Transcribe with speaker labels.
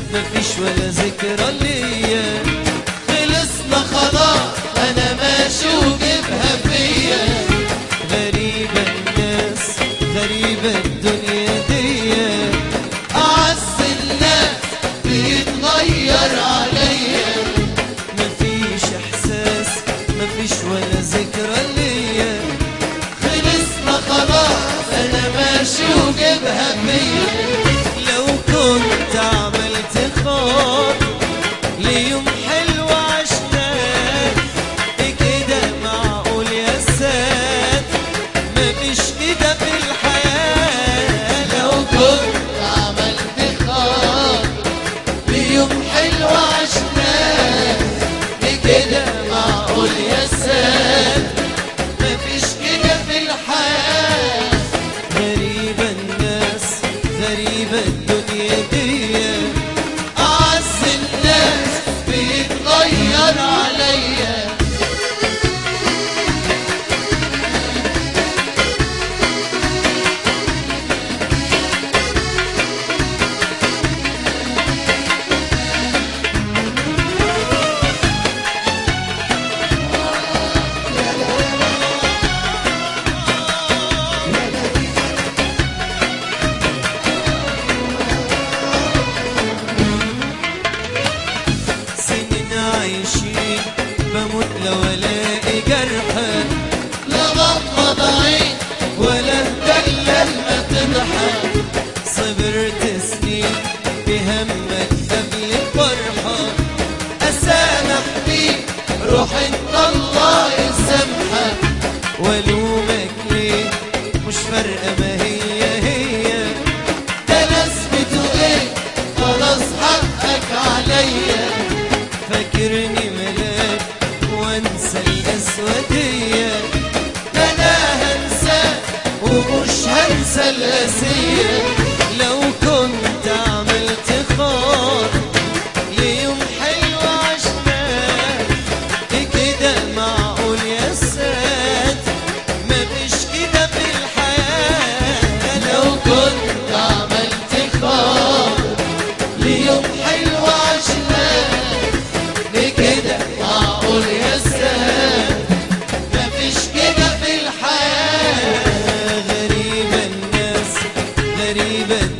Speaker 1: مفيش ولا ذكرى ليا
Speaker 2: خلصنا خلاص انا ماشي وجيبها فيا
Speaker 1: غريبة الناس غريبة الدنيا دي
Speaker 2: اعز الناس بيتغير عليا
Speaker 1: مفيش احساس مفيش ولا ذكرى ليا
Speaker 2: خلصنا خلاص انا ماشي وجيبها فيا
Speaker 1: لو كنت عملت خاطر ليوم حلو عشناه إيه كده معقول يا ساد مفيش كده في الحياة
Speaker 2: لو كنت عملت خاطر بيوم حلو عشناه بكده معقول يا ساد مفيش كده في الحياة
Speaker 1: غريبة الناس غريبة الدنيا دي
Speaker 2: أعز الناس بيتغير عليا
Speaker 1: سنين عايشين بموت لو الاقي جرحى
Speaker 2: لا غمض عين ولا تدلل ما تضحك
Speaker 1: صبرت سنين بهمك قبل الفرحة
Speaker 2: أسامح بيك روح انت الله يسامحك
Speaker 1: والومك ليه مش فارقة ما هي هي
Speaker 2: ده ناس بتقول خلاص حقك عليا
Speaker 1: فاكرني ملاك وانسى الاسودية
Speaker 2: ده انا هنساك ومش هنسى القاسية
Speaker 1: لو كنت عملت خاطر ليوم حلو عشناه إيه كده معقول يا ساد مفيش كده في الحياة
Speaker 2: لو كنت عملت خاطر ليوم حلو عشناه بكده معقول يا ساد مفيش كده في الحياة
Speaker 1: غريبة الناس غريبة